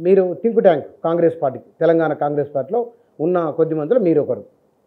మీరు think tank Congress party Telangana Congress పార్టీలో ఉన్న కొద్ది మందిలో మీరు ఒకరు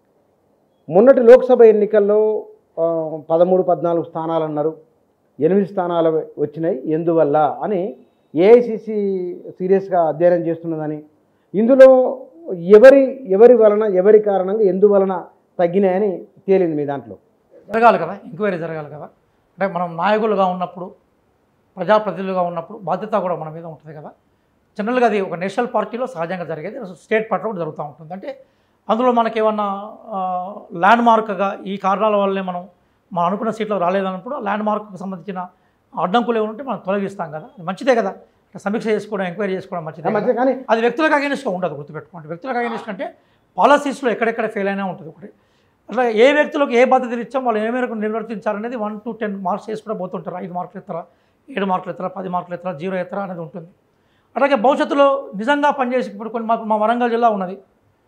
మొన్నటి లోక్సభ ఎన్నికల్లో ఆ, పదమూడు పద్నాలుగు స్థానాలు అన్నారు ఎనిమిది స్థానాలు వచ్చినాయి ఎందువల్ల అని ఏఐసిసి సీరియస్గా అధ్యయనం చేస్తున్నదని ఇందులో ఎవరి ఎవరి వలన ఎవరి కారణంగా ఎందువలన తగ్గినాయని తేలింది మీ దాంట్లో జరగాలి కదా ఎంక్వైరీ జరగాలి కదా అంటే మనం నాయకులుగా ఉన్నప్పుడు ప్రజాప్రతినిధులుగా ఉన్నప్పుడు బాధ్యత కూడా మన మీద ఉంటుంది కదా జనరల్గా అది ఒక నేషనల్ పార్టీలో సహజంగా జరిగేది స్టేట్ పార్టీలో కూడా జరుగుతూ ఉంటుంది అంటే అందులో మనకి ఏమన్నా ల్యాండ్ మార్క్గా ఈ కారణాల వల్లే మనం మనం అనుకున్న సీట్లో రాలేదన్నప్పుడు ల్యాండ్ మార్క్కి సంబంధించిన అడ్డంకులు ఏమైనా ఉంటే మనం తొలగిస్తాం కదా అది మంచిదే కదా సమీక్ష చేసుకోవడం ఎంక్వైరీ చేసుకోవడం మంచిదే కదా. మధ్య కానీ అది వ్యక్తులకు అగేనిస్ట్గా ఉండదు గుర్తుపెట్టుకోండి వ్యక్తులకు అగేనిస్ట్ అంటే పాలసీస్లో ఎక్కడెక్కడ ఫెయిల్ అయినా ఉంటుంది ఒకటి అట్లా ఏ వ్యక్తులకు ఏ బాధ్యతలు ఇచ్చాం వాళ్ళు ఏ మేరకు నిర్వర్తించారనేది వన్ టు టెన్ మార్క్స్ వేసి కూడా పోతుంటారు ఐదు మార్కులు ఎత్తరా ఏడు మార్కులు ఎత్తరా పది మార్కులు ఎత్తరా జీరో ఎత్తరా అనేది ఉంటుంది అలాగే భవిష్యత్తులో నిజంగా పనిచేసి ఇప్పుడు కొన్ని మాకు మా వరంగల్ జిల్లా ఉన్నది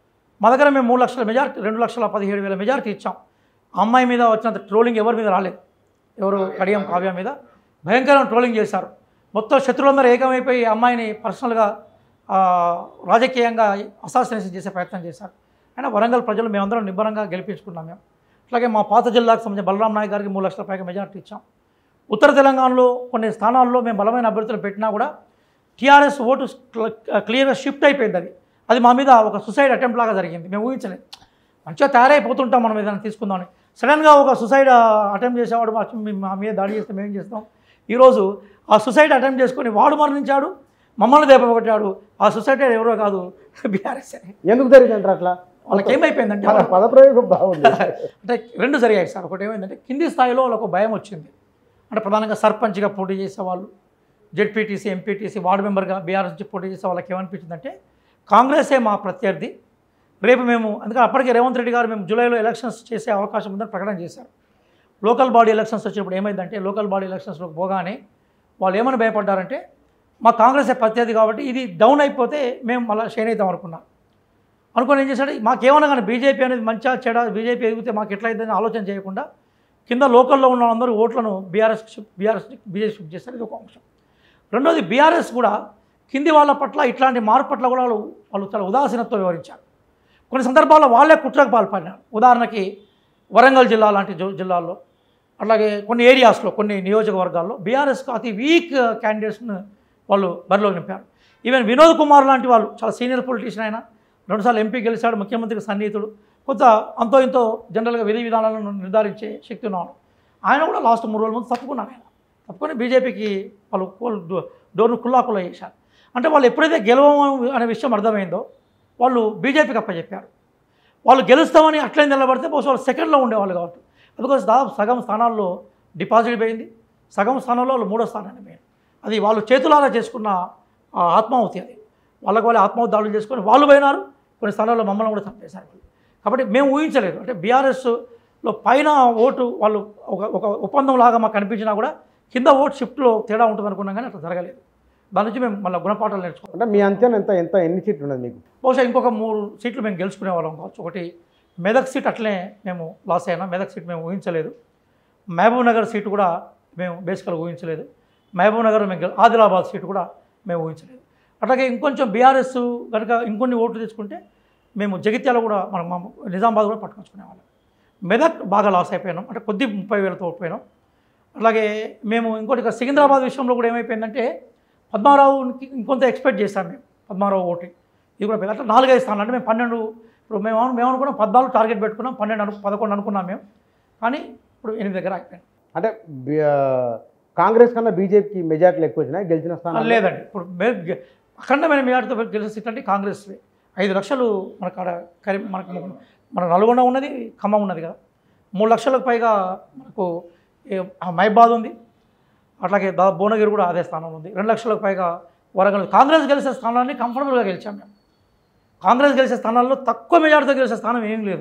మా దగ్గర మేము మూడు లక్షల మెజార్టీ రెండు లక్షల పదిహేడు వేల మెజార్టీ ఇచ్చాం ఆ అమ్మాయి మీద వచ్చినంత ట్రోలింగ్ ఎవరి మీద రాలేదు ఎవరు కడియం కావ్య మీద భయంకరమైన ట్రోలింగ్ చేశారు మొత్తం శత్రువులందరూ ఏకమైపోయి ఈ అమ్మాయిని పర్సనల్గా ఆ, రాజకీయంగా అసాసినేషన్ చేసే ప్రయత్నం చేశారు అయినా వరంగల్ ప్రజలు మేమందరం నిబ్బరంగా గెలిపించుకున్నాం మేము అట్లాగే మా పాత జిల్లాకు సంబంధించిన బలరాం నాయక్ గారికి మూడు లక్షల పైగా మెజార్టీ ఇచ్చాం ఉత్తర తెలంగాణలో కొన్ని స్థానాల్లో మేము బలమైన అభ్యర్థులు పెట్టినా కూడా టీఆర్ఎస్ ఓటు క్లియర్గా షిఫ్ట్ అయిపోయింది అది అది మా మీద ఒక సుసైడ్ అటెంప్ట్ లాగా జరిగింది మేము ఊహించలేదు మంచిగా తయారైపోతుంటాం మనం ఏదైనా తీసుకుందామని సడన్గా ఒక సుసైడ్ అటెంప్ట్ చేసేవాడు మా మా మీద దాడి చేస్తే మేము ఏం చేస్తాం ఈరోజు ఆ సుసైడ్ అటెంప్ట్ చేసుకొని వాడు మరణించాడు మమ్మల్ని దెబ్బకొట్టాడు ఆ సుసైడ్ ఎవరో కాదు బీఆర్ఎస్ ఎందుకు జరిగిందంటారు అట్లా వాళ్ళకి ఏమైపోయిందంటే మన పదప్రయోగం బాగుంది అంటే రెండు జరిగాయి సార్ ఒకటి ఏమైందంటే కింది స్థాయిలో వాళ్ళకు ఒక భయం వచ్చింది అంటే ప్రధానంగా సర్పంచ్గా పోటీ చేసేవాళ్ళు జెడ్పీటీసీ ఎంపీటీసీ వార్డు మెంబర్గా బీఆర్ఎస్ నుంచి పోటీ చేసే వాళ్ళకి ఏమనిపించిందంటే కాంగ్రెసే మా ప్రత్యర్థి రేపు మేము అందుకని అప్పటికే రేవంత్ రెడ్డి గారు మేము జూలైలో ఎలక్షన్స్ చేసే అవకాశం ఉందని ప్రకటన చేశారు లోకల్ బాడీ ఎలక్షన్స్ వచ్చినప్పుడు ఏమైందంటే లోకల్ బాడీ ఎలక్షన్స్లోకి పోగానే వాళ్ళు ఏమని భయపడ్డారంటే మా కాంగ్రెసే ప్రత్యర్థి కాబట్టి ఇది డౌన్ అయిపోతే మేము మళ్ళీ షైన్ అవుతాం అనుకున్నాం అనుకుని ఏం చేశాడు మాకేమన్నా కానీ బీజేపీ అనేది మంచిగా చెడ బీజేపీ ఎదిగితే మాకు ఎట్లా అవుతుందని ఆలోచన చేయకుండా కింద లోకల్లో ఉన్న అందరూ ఓట్లను బీఆర్ఎస్ బీఆర్ఎస్ బీజేపీ షిఫ్ట్ చేస్తారు ఇది ఒక అంశం రెండోది బీఆర్ఎస్ కూడా కింది వాళ్ళ పట్ల ఇట్లాంటి మార్పు పట్ల కూడా వాళ్ళు వాళ్ళు చాలా ఉదాసీనతో వివరించారు కొన్ని సందర్భాల్లో వాళ్ళే కుట్రకు పాల్పడినారు ఉదాహరణకి వరంగల్ జిల్లా లాంటి జో- జిల్లాల్లో అట్లాగే కొన్ని ఏరియాస్లో కొన్ని నియోజకవర్గాల్లో బీఆర్ఎస్కు అతి వీక్ క్యాండిడేట్స్ను వాళ్ళు బరిలో నింపారు ఈవెన్ వినోద్ కుమార్ లాంటి వాళ్ళు చాలా సీనియర్ పొలిటీషియన్ అయినా రెండుసార్లు ఎంపీ గెలిచాడు ముఖ్యమంత్రికి సన్నిహితుడు కొంత అంతో ఇంతో జనరల్గా విధి విధానాలను నిర్ధారించే శక్తి ఉన్నాడు ఆయన కూడా లాస్ట్ మూడు రోజుల ముందు తప్పుకున్నాడు ఆయన తప్పుకొని బీజేపీకి వాళ్ళు కోల్ డో- డోర్ను కుల్లాకుల్లా చేశారు అంటే వాళ్ళు ఎప్పుడైతే గెలవము అనే విషయం అర్థమైందో వాళ్ళు బీజేపీకి అప్పచెప్పారు వాళ్ళు గెలుస్తామని అట్లే నిలబడితే బహుశా వాళ్ళు సెకండ్లో ఉండేవాళ్ళు కాబట్టి బికాస్ దాదాపు సగం స్థానాల్లో డిపాజిట్ పోయింది సగం స్థానాల్లో వాళ్ళు మూడో స్థానాన్ని పోయింది అది వాళ్ళు చేతులారా చేసుకున్న ఆ, ఆత్మాహుతి అది వాళ్ళకి వాళ్ళు ఆత్మాహుతి దాడులు చేసుకొని వాళ్ళు పోయినారు కొన్ని స్థానాల్లో మమ్మల్ని కూడా చంపేశారు వాళ్ళు కాబట్టి మేము ఊహించలేదు అంటే బీఆర్ఎస్లో పైన ఓటు వాళ్ళు ఒక ఒక ఒప్పందం లాగా మాకు కనిపించినా కూడా కింద ఓటు షిఫ్ట్లో తేడా ఉంటుంది అనుకున్నాం కానీ అట్లా జరగలేదు దాని నుంచి మేము మళ్ళీ గుణపాఠాలు నేర్చుకున్నాం అంటే మీ అంచనా ఎంత ఎంత ఎన్ని సీట్లు ఉన్నది మీకు బహుశా ఇంకొక మూడు సీట్లు మేము గెలుచుకునే వాళ్ళం కావచ్చు ఒకటి మెదక్ సీట్ అట్లనే మేము లాస్ అయినా మెదక్ సీట్ మేము ఊహించలేదు మహబూబ్ నగర్ సీటు కూడా మేము బేసికల్గా ఊహించలేదు మహబూబ్ నగర్ మేము గెల- ఆదిలాబాద్ సీటు కూడా మేము ఊహించలేదు అట్లాగే ఇంకొంచెం బీఆర్ఎస్ కనుక ఇంకొన్ని ఓట్లు తెచ్చుకుంటే మేము జగిత్యాల కూడా మనం మా నిజామాబాద్ కూడా పట్టుకొచ్చుకునేవాళ్ళం మెదక్ బాగా లాస్ అయిపోయినాం అంటే కొద్ది ముప్పై వేలతో ఓడిపోయినాం అలాగే మేము ఇంకోటి ఇక సికింద్రాబాద్ విషయంలో కూడా ఏమైపోయిందంటే పద్మారావుకి ఇంకొంత ఎక్స్పెక్ట్ చేశాం మేము పద్మారావు ఓటు ఇది కూడా పెద్ద- అంటే నాలుగైదు స్థానాలు అంటే మేము పన్నెండు ఇప్పుడు మేము అను- మేము అనుకున్నాం పద్నాలుగు టార్గెట్ పెట్టుకున్నాం పన్నెండు అను పదకొండు అనుకున్నాం మేము కానీ ఇప్పుడు ఎనిమిది దగ్గర అయిపోయాం అంటే బి- ఆ, కాంగ్రెస్ కన్నా బీజేపీకి మెజార్టీలు ఎక్కువ వచ్చినాయి గెలిచిన స్థానాలు లేదండి ఇప్పుడు మే- గె- అఖండమైన మెజార్టీతో గెలిచిన సీట్ అంటే కాంగ్రెస్ ఐదు లక్షలు మనకు ఆడ కరీ మనకు మన నల్గొండ ఉన్నది ఖమ్మం ఉన్నది కదా మూడు లక్షలకు పైగా మనకు ఏ- ఆ మైబాద్ ఉంది అట్లాగే దా భువనగిరి కూడా అదే స్థానంలో ఉంది రెండు లక్షలకు పైగా వరంగల్ కాంగ్రెస్ గెలిచే స్థానాన్ని కంఫర్టబుల్గా గెలిచాం మేము కాంగ్రెస్ గెలిచే స్థానాల్లో తక్కువ మెజార్టీతో గెలిచే స్థానం ఏం లేదు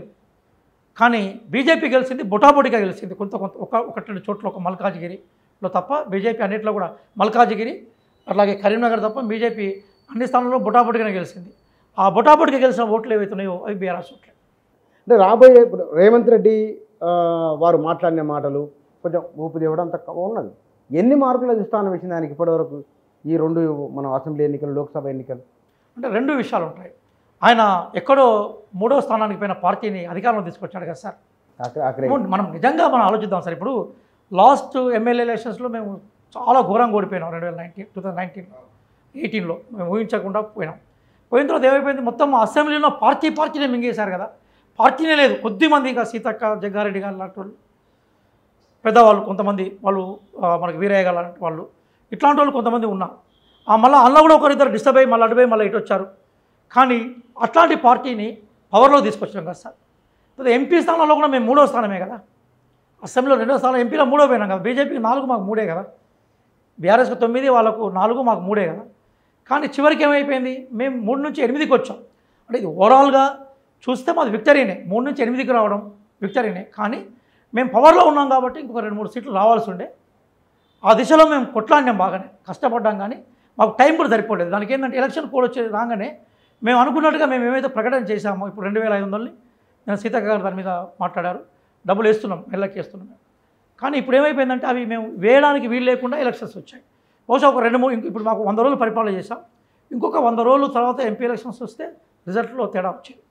కానీ బీజేపీ గెలిచింది బొటాబొటిగా గెలిచింది కొంత కొంత ఒక ఒకటి రెండు చోట్ల ఒక మల్కాజిగిరిలో తప్ప బీజేపీ అన్నింటిలో కూడా మల్కాజిగిరి అట్లాగే కరీంనగర్ తప్ప బీజేపీ అన్ని స్థానాల్లో బొటాబొటిగానే గెలిచింది ఆ బొటాబొటిగా గెలిచిన ఓట్లు ఏవైతున్నాయో అవి బీఆర్ఎస్ ఓట్లే అంటే రాబోయే ఇప్పుడు రేవంత్ రెడ్డి ఆ, వారు మాట్లాడిన మాటలు కొంచెం ఊపు తేవడం అంత ఉన్నది ఎన్ని మార్కుల స్థానం ఇచ్చింది ఆయనకి ఇప్పటివరకు ఈ రెండు మన అసెంబ్లీ ఎన్నికలు లోక్సభ ఎన్నికలు అంటే రెండు విషయాలు ఉంటాయి ఆయన ఎక్కడో మూడో స్థానానికి పోయిన పార్టీని అధికారంలో తీసుకొచ్చాడు కదా సార్ అక్కడ అక్కడే అవును, మనం నిజంగా మనం ఆలోచిద్దాం సార్ ఇప్పుడు లాస్ట్ ఎమ్మెల్యే ఎలక్షన్స్లో మేము చాలా ఘోరంగా ఓడిపోయినాం రెండు వేల నైన్టీన్ టూ థౌసండ్ నైన్టీన్ ఎయిటీన్లో మేము ఊహించకుండా పోయినాం పోయిన తర్వాత ఏమైపోయింది మొత్తం అసెంబ్లీలో పార్టీ పార్టీనే మింగేశారు కదా పార్టీనే లేదు కొద్ది మంది ఇక సీతక్క జగ్గారెడ్డి గారు లాంటి వాళ్ళు పెద్దవాళ్ళు కొంతమంది వాళ్ళు ఆ, మనకి వీరయ్య గారు లాంటి వాళ్ళు ఇట్లాంటి వాళ్ళు కొంతమంది ఉన్నారు ఆ మళ్ళీ అన్న కూడా ఒకరిద్దరు డిస్టర్బ్ అయ్యి మళ్ళీ అటుపోయి మళ్ళీ ఇటు వచ్చారు కానీ అట్లాంటి పార్టీని పవర్లో తీసుకొచ్చాం కదా సార్ తర్వాత ఎంపీ స్థానంలో కూడా మేము మూడో స్థానమే కదా అసెంబ్లీలో రెండో స్థానం ఎంపీలో మూడో పోయినాం కదా బీజేపీకి నాలుగు మాకు మూడే కదా బీఆర్ఎస్కి తొమ్మిది వాళ్ళకు నాలుగు మాకు మూడే కదా కానీ చివరికి ఏమైపోయింది మేము మూడు నుంచి ఎనిమిదికి వచ్చాం అంటే ఇది ఓవరాల్గా చూస్తే మాది విక్టరీనే మూడు నుంచి ఎనిమిదికి రావడం విక్టరీనే కానీ మేము పవర్లో ఉన్నాం కాబట్టి ఇంకొక రెండు మూడు సీట్లు రావాల్సి ఉండే ఆ దిశలో మేము కొట్లాడినాం బాగానే కష్టపడ్డాం కానీ మాకు టైం కూడా సరిపోలేదు దానికి ఏంటంటే ఎలక్షన్ కోడ్ వచ్చే రాగానే మేము అనుకున్నట్టుగా మేము ఏమైతే ప్రకటన చేశామో ఇప్పుడు రెండు వేల ఐదు వందలని నేను సీతక్క గారు దాని మీద మాట్లాడారు డబ్బులు వేస్తున్నాం నెలకి వేస్తున్నాం కానీ ఇప్పుడు ఏమైపోయిందంటే అవి మేము వేయడానికి వీలు లేకుండా ఎలక్షన్స్ వచ్చాయి బహుశా ఒక రెండు మూడు ఇంక- ఇప్పుడు మాకు వంద రోజులు పరిపాలన చేశాం ఇంకొక వంద రోజుల తర్వాత ఎంపీ ఎలక్షన్స్ వస్తే రిజల్ట్లో తేడా వచ్చింది